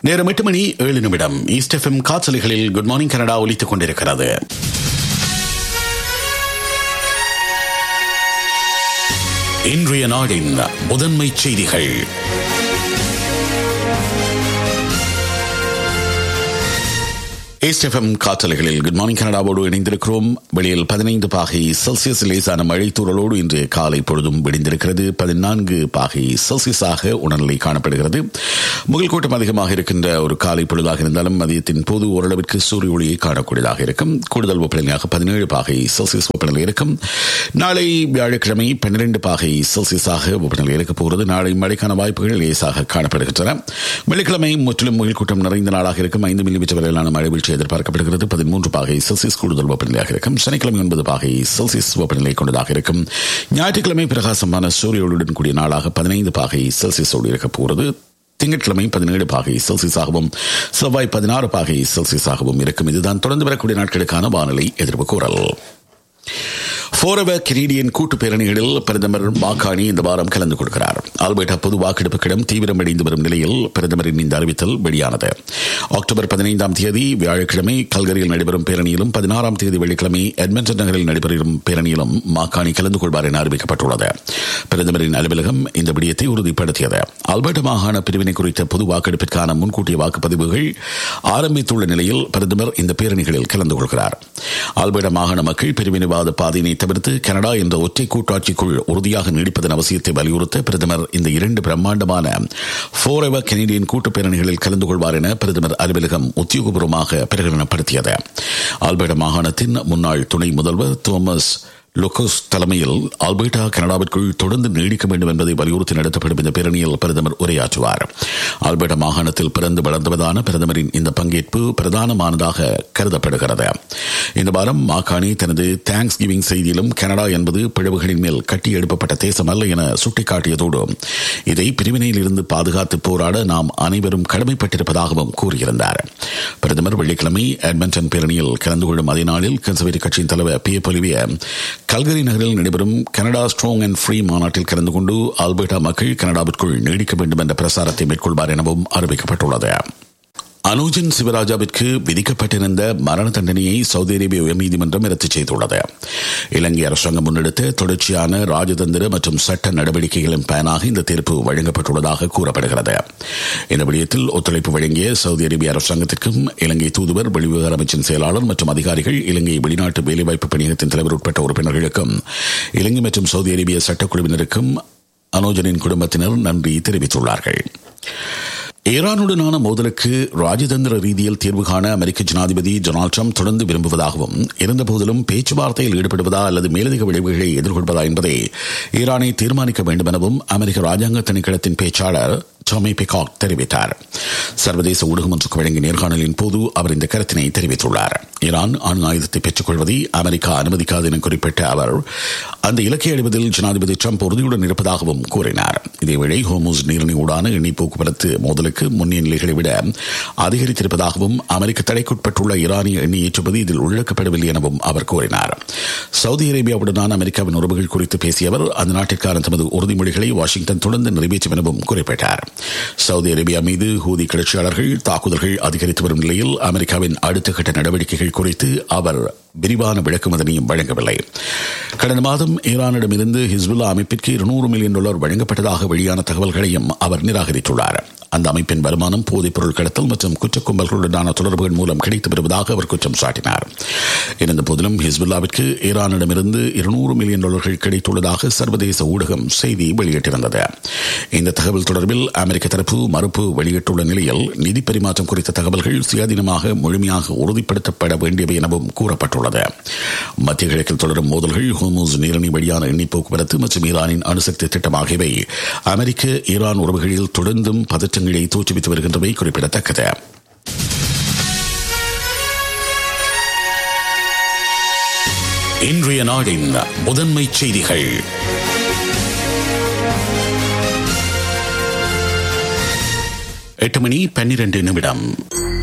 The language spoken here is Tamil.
நேரம் எட்டு மணி ஏழு நிமிடம் ஈஸ்ட் எஃப்எம் காற்றலைகளில் குட் மார்னிங் கனடா ஒலித்துக் கொண்டிருக்கிறது இன்றைய நாடின் முதன்மை செய்திகள் எஸ்எஃப்எம் காற்றலைகளில் குட் மார்னிங் கனடாவோடு இணைந்திருக்கிறோம் வெளியில் பதினைந்து பாகை செல்சியஸ் லேசான மழை தூறலோடு இன்று காலை பொழுதும் விடிந்திருக்கிறது பதினான்கு பாகை செல்சியஸாக உணர்நிலை காணப்படுகிறது முகல் கூட்டம் அதிகமாக இருக்கின்ற ஒரு காலை பொழுதாக இருந்தாலும் மதியத்தின் போது ஓரளவிற்கு சூரிய ஒளியை காணக்கூடியதாக இருக்கும் கூடுதல் வெப்பநிலையாக பதினேழு பாகை செல்சியஸ் வெப்பநிலை இருக்கும் நாளை வியாழக்கிழமை பன்னிரண்டு பாகை செல்சியஸாக வெப்பநிலை இருக்கப் போகிறது நாளை மழைக்கான வாய்ப்புகள் லேசாக காணப்படுகின்றன வெள்ளிக்கிழமை முற்றிலும் முகில் கூட்டம் நிறைந்த நாளாக இருக்கும் ஐந்து மில்லிமீட்டர் வரையிலான மழை வீழ்ச்சி எதிர்பார்க்கப்படுகிறது பதிமூன்று பாகை செல்சியஸ் கூடுதல் வெப்பநிலையாக இருக்கும் சனிக்கிழமை ஒன்பது பாகை செல்சியஸ் வெப்பநிலை கொண்டதாக இருக்கும் ஞாயிற்றுக்கிழமை பிரகாசமான சூரிய ஒளியுடன் கூடிய நாளாக பதினைந்து பாகை செல்சியஸோடு இருக்கப் போகிறது திங்கட்கிழமை பதினேழு பாகை செல்சியஸாகவும் செவ்வாய் பதினாறு பாகை செல்சியஸாகவும் இருக்கும் இதுதான் தொடர்ந்து வரக்கூடிய நாட்களுக்கான வானிலை எதிர்ப்பு கூறல் போரவர் கெனடியன் கூட்டு பேரணிகளில் பிரதமர் மாகாணி இந்த வாரம் கலந்து கொள்கிறார் ஆல்பர்டா பொது வாக்கெடுப்புக்கிடம் தீவிரமடைந்து வரும் நிலையில் பிரதமரின் இந்த அறிவித்தல் வெளியானது அக்டோபர் பதினைந்தாம் தேதி வியாழக்கிழமை கல்கரியில் நடைபெறும் பேரணியிலும் பதினாறாம் தேதி வெள்ளிக்கிழமை எட்மண்டன் நகரில் நடைபெறும் பேரணியிலும் மாகாணி கலந்து கொள்வார் என அறிவிக்கப்பட்டுள்ளது பிரதமரின் அலுவலகம் இந்த விடயத்தை உறுதிப்படுத்தியது ஆல்பர்டா மாகாண பிரிவினை குறித்த பொது வாக்கெடுப்பிற்கான முன்கூட்டிய வாக்குப்பதிவுகள் ஆரம்பித்துள்ள நிலையில் பிரதமர் இந்த பேரணிகளில் கலந்து கொள்கிறார் ஆல்பர்டா மாகாண மக்கள் பிரிவினைவாத பாதையினை தவிர்த்து கனடா என்ற ஒற்றை கூட்டாட்சிக்குள் உறுதியாக நீடிப்பதன் அவசியத்தை வலியுறுத்த பிரதமர் இந்த இரண்டு பிரம்மாண்டமான போர் எவர் கெனடியன் கூட்டு பேரணிகளில் கலந்து கொள்வார் என பிரதமர் அலுவலகம் உத்தியோகபூர்வமாக பிரகடனப்படுத்தியது ஆல்பர்டா மாகாணத்தின் முன்னாள் துணை முதல்வர் தோமஸ் லொக்கோஸ் தலைமையில் ஆல்பர்டா கனடாவிற்குள் தொடர்ந்து நீடிக்க வேண்டும் என்பதை வலியுறுத்தி நடத்தப்படும் இந்த பேரணியில் பிரதமர் உரையாற்றுவார் ஆல்பர்டா மாகாணத்தில் பிறந்து வளர்ந்தவதான பிரதமரின் இந்த பங்கேற்பு பிரதானமானதாக கருதப்படுகிறது இந்த வாரம் மாகாணி தனது தேங்க்ஸ் கிவிங் செய்தியிலும் கனடா என்பது பிளவுகளின் மேல் கட்டி எழுப்பப்பட்ட தேசம் அல்ல என சுட்டிக்காட்டியதோடு இதை பிரிவினையில் இருந்து பாதுகாத்து போராட நாம் அனைவரும் கடமைப்பட்டிருப்பதாகவும் கூறியிருந்தார் பிரதமர் வெள்ளிக்கிழமை எட்மண்டன் பேரணியில் கலந்து கொள்ளும் அதே நாளில் கன்சர்வேட்டிவ் கட்சியின் தலைவர் பி பொலிவிய கல்கரி நகரில் நடைபெறும் கனடா ஸ்ட்ராங் அண்ட் ஃப்ரீ மாநாட்டில் கலந்து கொண்டு ஆல்பர்டா மக்கள் கனடாவிற்குள் நீடிக்க வேண்டும் என்ற பிரசாரத்தை மேற்கொள்வார் எனவும் அறிவிக்கப்பட்டுள்ளது அனுஜன் சிவராஜாவிற்கு விதிக்கப்பட்டிருந்த மரண தண்டனையை சவுதி அரேபிய உயர்நீதிமன்றம் ரத்து செய்துள்ளது இலங்கை அரசாங்கம் முன்னெடுத்த தொடர்ச்சியான ராஜதந்திர மற்றும் சட்ட நடவடிக்கைகளின் பயனாக இந்த தீர்ப்பு வழங்கப்பட்டுள்ளதாக கூறப்படுகிறது இந்த விடயத்தில் ஒத்துழைப்பு வழங்கிய சவுதி அரேபிய அரசாங்கத்திற்கும் இலங்கை தூதுவர் வெளிவிவகார அமைச்சின் செயலாளர் மற்றும் அதிகாரிகள் இலங்கை வெளிநாட்டு வேலைவாய்ப்பு பணியகத்தின் தலைவர் உட்பட்ட உறுப்பினர்களுக்கும் இலங்கை மற்றும் சவுதி அரேபிய சட்டக்குழுவினருக்கும் அனோஜனின் குடும்பத்தினர் நன்றி தெரிவித்துள்ளார்கள் ஈரானுடனான மோதலுக்கு ராஜதந்திர ரீதியில் தீர்வு காண அமெரிக்க ஜனாதிபதி டொனால்டு ட்ரம்ப் தொடர்ந்து விரும்புவதாகவும் இருந்தபோதிலும் பேச்சுவார்த்தையில் ஈடுபடுவதா அல்லது மேலதிக விளைவுகளை எதிர்கொள்வதா என்பதை ஈரானை தீர்மானிக்க வேண்டும் எனவும் அமெரிக்க ராஜாங்க திணைக்களத்தின் பேச்சாளர் டாமி பிகாக் தெரிவித்தார் சர்வதேச ஊடகம் ஒன்றுக்கு வழங்கிய நேர்காணலின் போது அவர் இந்த கருத்தினை தெரிவித்துள்ளார் ஈரான் அணு ஆயுதத்தை பெற்றுக் கொள்வதை அமெரிக்கா அனுமதிக்காது என குறிப்பிட்ட அவர் அந்த இலக்கை அடைவதில் ஜனாதிபதி ட்ரம்ப் உறுதியுடன் இருப்பதாகவும் கூறினார் இதேவேளை ஹோமூஸ் நீரிணை ஊடான எண்ணெய் போக்குவரத்து மோதலுக்கு முன்னிய நிலைகளை விட அதிகரித்திருப்பதாகவும் அமெரிக்க தடைக்குட்பட்டுள்ள ஈரானிய எண்ணெய் ஏற்றுமதி இதில் உள்ளடக்கப்படவில்லை எனவும் அவர் கூறினார் சவுதி அரேபியாவுடனான அமெரிக்காவின் உறவுகள் குறித்து பேசிய அவர் அந்த நாட்டிற்கான தமது உறுதிமொழிகளை வாஷிங்டன் தொடர்ந்து நிறைவேற்றும் எனவும் குறிப்பிட்டார் சவுதி அரேபியா மீது ஹூதி கிளர்ச்சியாளர்கள் தாக்குதல்கள் அதிகரித்து வரும் நிலையில் அமெரிக்காவின் அடுத்த கட்ட நடவடிக்கைகள் குறித்து அவர் விரிவான விளக்கம் அதனையும் வழங்கவில்லை கடந்த மாதம் ஈரானிடமிருந்து ஹிஸ்புல்லா அமைப்பிற்கு இருநூறு மில்லியன் டாலர் வழங்கப்பட்டதாக வெளியான தகவல்களையும் அவர் நிராகரித்துள்ளார் அந்த அமைப்பின் வருமானம் போதைப் பொருள் கடத்தல் மற்றும் குற்ற கும்பல்களுடனான தொடர்புகள் மூலம் கிடைத்து வருவதாக அவர் குற்றம் சாட்டினார் இருந்த போதிலும் ஹிஸ்புல்லாவிற்கு ஈரானிடமிருந்து இருநூறு மில்லியன் டாலர்கள் கிடைத்துள்ளதாக சர்வதேச ஊடகம் செய்தி வெளியிட்டிருந்தது இந்த தகவல் தொடர்பில் அமெரிக்க தரப்பு மறுப்பு வெளியிட்டுள்ள நிலையில் நிதி பரிமாற்றம் குறித்த தகவல்கள் சுயாதீனமாக முழுமையாக உறுதிப்படுத்தப்பட வேண்டியவை எனவும் கூறப்பட்டுள்ளது மத்திய கிழக்கில் தொடரும் மோதல்கள் ஹோமூஸ் நீரணி வழியான எண்ணெய் போக்குவரத்து மற்றும் ஈரானின் அணுசக்தி திட்டம் ஆகியவை அமெரிக்க ஈரான் உறவுகளில் தொடர்ந்தும் பதற்றங்களை தோற்றுவித்து வருகின்றவை குறிப்பிடத்தக்கது இன்றைய நாடின் முதன்மை செய்திகள் எட்டு மணி பன்னிரண்டு நிமிடம்